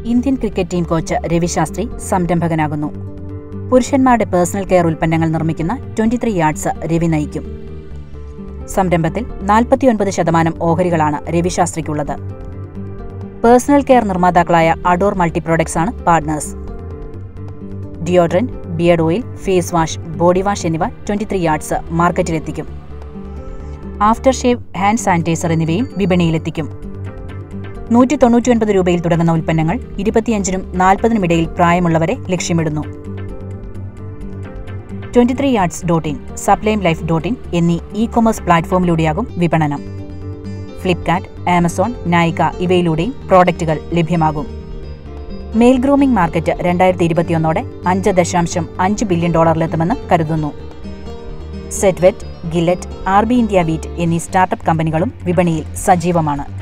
Indian cricket team coach Ravi Shastri സംരംഭകനാകുന്നു പുരുഷന്മാരുടെ personal care ഉൽപ്പന്നങ്ങൾ നിർമ്മിക്കുന്ന ട്വന്റി ത്രീ യാർഡ്സ് രവി നയിക്കും സംരംഭത്തിൽ നാൽപ്പത്തിയൊൻപത് ശതമാനം ഓഹരികളാണ് രവി ശാസ്ത്രിക്കുള്ളത് പേഴ്സണൽ കെയർ നിർമ്മാതാക്കളായ അഡോർ മൾട്ടി പ്രോഡക്ട്സ് ആണ് partners deodorant beard oil face wash body wash എന്നിവ ട്വന്റി ത്രീ യാർഡ്സ് മാർക്കറ്റിലെത്തിക്കും ആഫ്റ്റർ ഷേവ് ഹാൻഡ് സാനിറ്റൈസർ എന്നിവയും വിപണിയിലെത്തിക്കും നൂറ്റി തൊണ്ണൂറ്റിയൊൻപത് രൂപയിൽ തുടങ്ങുന്ന ഉൽപ്പന്നങ്ങൾ ഇരുപത്തിയഞ്ചിനും നാൽപ്പതിനും ഇടയിൽ പ്രായമുള്ളവരെ ലക്ഷ്യമിടുന്നു twenty three yards dot in sublime life dot in എന്നീ ഇ കൊമേഴ്സ് പ്ലാറ്റ്ഫോമിലൂടെയാകും വിപണനം ഫ്ലിപ്കാർട്ട് ആമസോൺ നൈക ഇവയിലൂടെയും പ്രോഡക്റ്റുകൾ ലഭ്യമാകും മെയിൽ ഗ്രൂമിംഗ് മാർക്കറ്റ് രണ്ടായിരത്തി ഇരുപത്തിയൊന്നോടെ അഞ്ച് ദശാംശം അഞ്ച് ബില്യൺ ഡോളറിലെത്തുമെന്ന് കരുതുന്നു Set Wet Gillette R B India Veet എന്നീ സ്റ്റാർട്ടപ്പ് കമ്പനികളും വിപണിയിൽ സജീവമാണ്